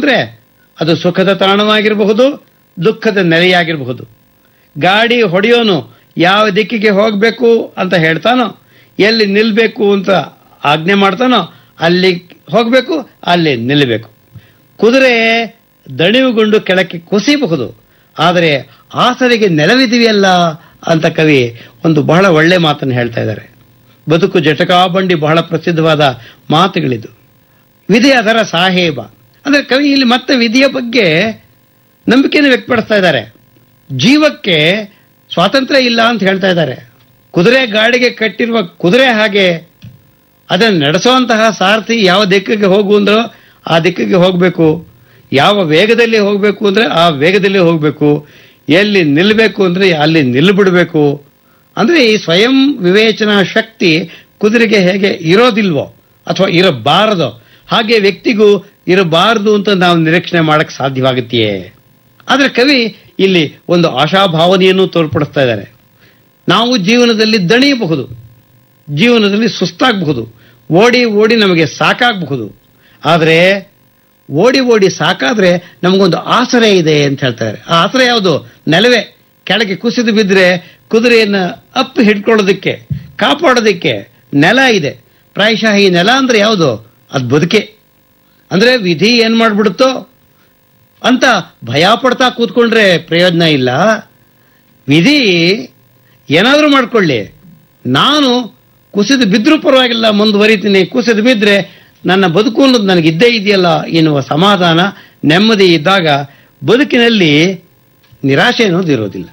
ಅಂದ್ರೆ ಅದು ಸುಖದ ತಾಣವಾಗಿರಬಹುದು ದುಃಖದ ನೆಲೆಯಾಗಿರಬಹುದು ಗಾಡಿ ಹೊಡೆಯೋನು ಯಾವ ದಿಕ್ಕಿಗೆ ಹೋಗಬೇಕು ಅಂತ ಹೇಳ್ತಾನೋ ಎಲ್ಲಿ ನಿಲ್ಬೇಕು ಅಂತ ಆಜ್ಞೆ ಮಾಡ್ತಾನೋ ಅಲ್ಲಿ ಹೋಗಬೇಕು ಅಲ್ಲಿ ನಿಲ್ಲಬೇಕು ಕುದುರೆ ದಣಿವುಗೊಂಡು ಕೆಳಕ್ಕೆ ಕುಸಿಯಬಹುದು ಆದರೆ ಆಸರೆಗೆ ನೆಲವಿದೆಯಲ್ಲ ಅಂತ ಕವಿ ಒಂದು ಬಹಳ ಒಳ್ಳೆ ಮಾತನ್ನು ಹೇಳ್ತಾ ಇದ್ದಾರೆ ಬದುಕು ಜಟಕಾಬಂಡಿ ಬಹಳ ಪ್ರಸಿದ್ಧವಾದ ಮಾತುಗಳಿದು ವಿಧಿ ಅದರ ಸಾಹೇಬ ಅಂದ್ರೆ ಕವಿ ಇಲ್ಲಿ ಮತ್ತೆ ವಿಧಿಯ ಬಗ್ಗೆ ನಂಬಿಕೆಯನ್ನು ವ್ಯಕ್ತಪಡಿಸ್ತಾ ಇದ್ದಾರೆ ಜೀವಕ್ಕೆ ಸ್ವಾತಂತ್ರ್ಯ ಇಲ್ಲ ಅಂತ ಹೇಳ್ತಾ ಇದ್ದಾರೆ ಕುದುರೆ ಗಾಡಿಗೆ ಕಟ್ಟಿರುವ ಕುದುರೆ ಹಾಗೆ ಅದನ್ನು ನಡೆಸುವಂತಹ ಸಾರಥಿ ಯಾವ ದಿಕ್ಕಿಗೆ ಹೋಗು ಅಂದ್ರೋ ಆ ದಿಕ್ಕಿಗೆ ಹೋಗಬೇಕು ಯಾವ ವೇಗದಲ್ಲಿ ಹೋಗಬೇಕು ಅಂದ್ರೆ ಆ ವೇಗದಲ್ಲಿ ಹೋಗಬೇಕು ಎಲ್ಲಿ ನಿಲ್ಲಬೇಕು ಅಂದ್ರೆ ಅಲ್ಲಿ ನಿಲ್ಬಿಡ್ಬೇಕು ಅಂದ್ರೆ ಈ ಸ್ವಯಂ ವಿವೇಚನಾ ಶಕ್ತಿ ಕುದುರೆಗೆ ಹೇಗೆ ಇರೋದಿಲ್ವೋ ಅಥವಾ ಇರಬಾರದೋ ಹಾಗೆ ವ್ಯಕ್ತಿಗೂ ಇರಬಾರದು ಅಂತ ನಾವು ನಿರೀಕ್ಷಣೆ ಮಾಡಕ್ ಸಾಧ್ಯವಾಗುತ್ತೆಯೇ ಆದ್ರೆ ಕವಿ ಇಲ್ಲಿ ಒಂದು ಆಶಾಭಾವನೆಯನ್ನು ತೋರ್ಪಡಿಸ್ತಾ ಇದ್ದಾರೆ ನಾವು ಜೀವನದಲ್ಲಿ ದಣಿಯಬಹುದು ಜೀವನದಲ್ಲಿ ಸುಸ್ತಾಗಬಹುದು ಓಡಿ ಓಡಿ ನಮಗೆ ಸಾಕಾಗಬಹುದು ಆದರೆ ಓಡಿ ಓಡಿ ಸಾಕಾದ್ರೆ ನಮಗೊಂದು ಆಸರೆ ಇದೆ ಅಂತ ಹೇಳ್ತಾರೆ ಆ ಆಸರೆ ಯಾವುದು ನೆಲವೇ ಕೆಳಗೆ ಕುಸಿದು ಬಿದ್ದರೆ ಕುದುರೆಯನ್ನ ಅಪ್ಪಿ ಹಿಡ್ಕೊಳ್ಳೋದಕ್ಕೆ ಕಾಪಾಡೋದಕ್ಕೆ ನೆಲ ಇದೆ ಪ್ರಾಯಶಃ ಈ ನೆಲ ಅಂದ್ರೆ ಯಾವುದು ಅದು ಬದುಕೆ ಅಂದ್ರೆ ವಿಧಿ ಏನ್ ಮಾಡ್ಬಿಡುತ್ತೋ ಅಂತ ಭಯ ಪಡ್ತಾ ಕೂತ್ಕೊಂಡ್ರೆ ಪ್ರಯೋಜನ ಇಲ್ಲ ವಿಧಿ ಏನಾದರೂ ಮಾಡ್ಕೊಳ್ಳಿ ನಾನು ಕುಸಿದು ಬಿದ್ರೂ ಪರವಾಗಿಲ್ಲ ಮುಂದುವರಿತೀನಿ ಕುಸಿದು ಬಿದ್ದರೆ ನನ್ನ ಬದುಕು ಅನ್ನೋದು ನನಗೆ ಇದ್ದೇ ಇದೆಯಲ್ಲ ಎನ್ನುವ ಸಮಾಧಾನ ನೆಮ್ಮದಿ ಇದ್ದಾಗ ಬದುಕಿನಲ್ಲಿ ನಿರಾಶೆ ಅನ್ನೋದು ಇರೋದಿಲ್ಲ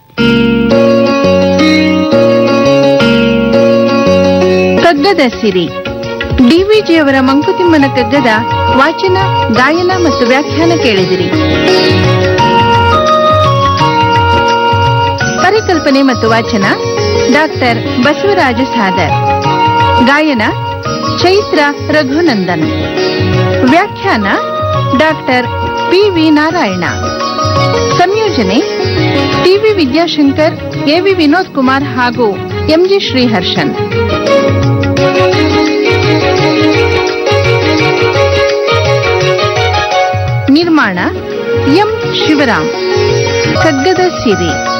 ಕಗ್ಗದ ಸಿರಿ ಡಿವಿಜಿಯವರ ಮಂಕುತಿಮ್ಮನ ಕಗ್ಗದ ವಾಚನ ಗಾಯನ ಮತ್ತು ವ್ಯಾಖ್ಯಾನ ಕೇಳಿದಿರಿ ಪರಿಕಲ್ಪನೆ ಮತ್ತು ವಾಚನ ಡಾಕ್ಟರ್ ಬಸವರಾಜ ಸಾದರ್ ಗಾಯನ ಚೈತ್ರ ರಘುನಂದನ್ ವ್ಯಾಖ್ಯಾನ ಡಾಕ್ಟರ್ ಪಿ ವಿ ನಾರಾಯಣ ಸಂಯೋಜನೆ ಟಿವಿ ವಿದ್ಯಾಶಂಕರ್ ಎವಿ ವಿನೋದ್ ಕುಮಾರ್ ಹಾಗೂ ಎಂಜಿ ಶ್ರೀಹರ್ಷನ್ ನಿರ್ಮಾಣ ಎಂ ಶಿವರಾಮ್ ಕಗ್ಗದ ಸಿರಿ